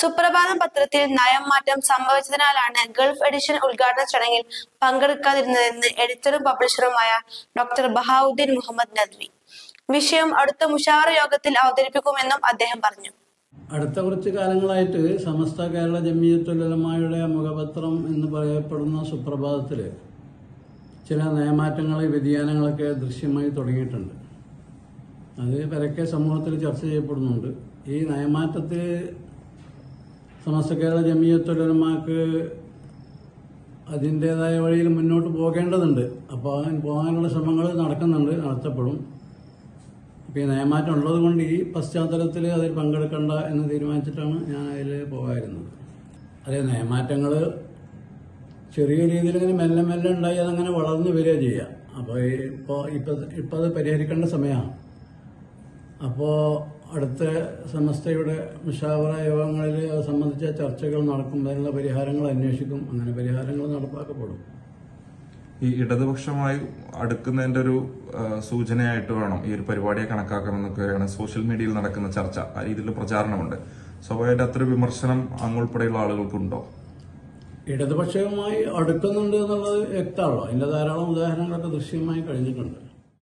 സുപ്രഭാതം പത്രത്തിൽ നയം മാറ്റം സംഭവിച്ചതിനാലാണ് ഗൾഫ് എഡിഷൻ ഉദ്ഘാടന ചടങ്ങിൽ പങ്കെടുക്കാതിരുന്നതെന്ന് എഡിറ്ററും പബ്ലിഷറുമായ ഡോക്ടർ ബഹാവുദ്ദീൻ മുഹമ്മദ് നദ്വി വിഷയം അടുത്ത മുഷാവറ യോഗത്തിൽ അവതരിപ്പിക്കുമെന്നും അദ്ദേഹം പറഞ്ഞു അടുത്ത കുറച്ച് കാലങ്ങളായിട്ട് സമസ്ത കേരള ജമിയത്തുലമായുടെ മുഖപത്രം എന്ന് പറയപ്പെടുന്ന സുപ്രഭാതത്തിൽ ചില നയമാറ്റങ്ങൾ വ്യതിയാനങ്ങളൊക്കെ ദൃശ്യമായി തുടങ്ങിയിട്ടുണ്ട് അത് പരക്കെ സമൂഹത്തിൽ ചർച്ച ചെയ്യപ്പെടുന്നുണ്ട് ഈ നയമാറ്റത്തിൽ സമസ്ത കേരള ജമിയത്തുലമാക്ക് അതിൻ്റെതായ വഴിയിൽ മുന്നോട്ട് പോകേണ്ടതുണ്ട് അപ്പോൾ അതിന് പോകാനുള്ള ശ്രമങ്ങൾ നടക്കുന്നുണ്ട് നടത്തപ്പെടും അപ്പോൾ ഈ നയമാറ്റം ഉള്ളത് കൊണ്ട് ഈ പശ്ചാത്തലത്തിൽ അതിൽ പങ്കെടുക്കണ്ട എന്ന് തീരുമാനിച്ചിട്ടാണ് ഞാൻ അതിൽ പോകാതിരുന്നത് അതെ നയമാറ്റങ്ങൾ ചെറിയ രീതിയിൽ ഇങ്ങനെ മെല്ലെ മെല്ലെ ഉണ്ടായി അതങ്ങനെ വളർന്നു വരിക ചെയ്യുക അപ്പോൾ ഇപ്പോൾ ഇപ്പം ഇപ്പം അത് പരിഹരിക്കേണ്ട സമയമാണ് അപ്പോൾ അടുത്ത സമസ്തയുടെ മുഷാവറ യോഗങ്ങളിൽ അത് സംബന്ധിച്ച ചർച്ചകൾ നടക്കും അതിനുള്ള പരിഹാരങ്ങൾ അന്വേഷിക്കും അങ്ങനെ പരിഹാരങ്ങൾ നടപ്പാക്കപ്പെടും ഈ ഇടതുപക്ഷമായി അടുക്കുന്നതിന്റെ ഒരു ആ, സൂചനയായിട്ട് വേണം ഈ ഒരു പരിപാടിയെ കണക്കാക്കണമെന്നൊക്കെയാണ് സോഷ്യൽ മീഡിയയിൽ നടക്കുന്ന ചർച്ച ആ രീതിയിൽ പ്രചാരണമുണ്ട് സ്വാഭാവികമായിട്ട് അത്ര വിമർശനം അങ്ങുൾപ്പെടെയുള്ള ആളുകൾക്കുണ്ടോ ഇടതുപക്ഷവുമായി അടുക്കുന്നുണ്ട് എന്നുള്ളത് വ്യക്തമാണല്ലോ അതിന്റെ ധാരാളം ഉദാഹരണങ്ങളൊക്കെ ദൃശ്യമായി കഴിഞ്ഞിട്ടുണ്ട്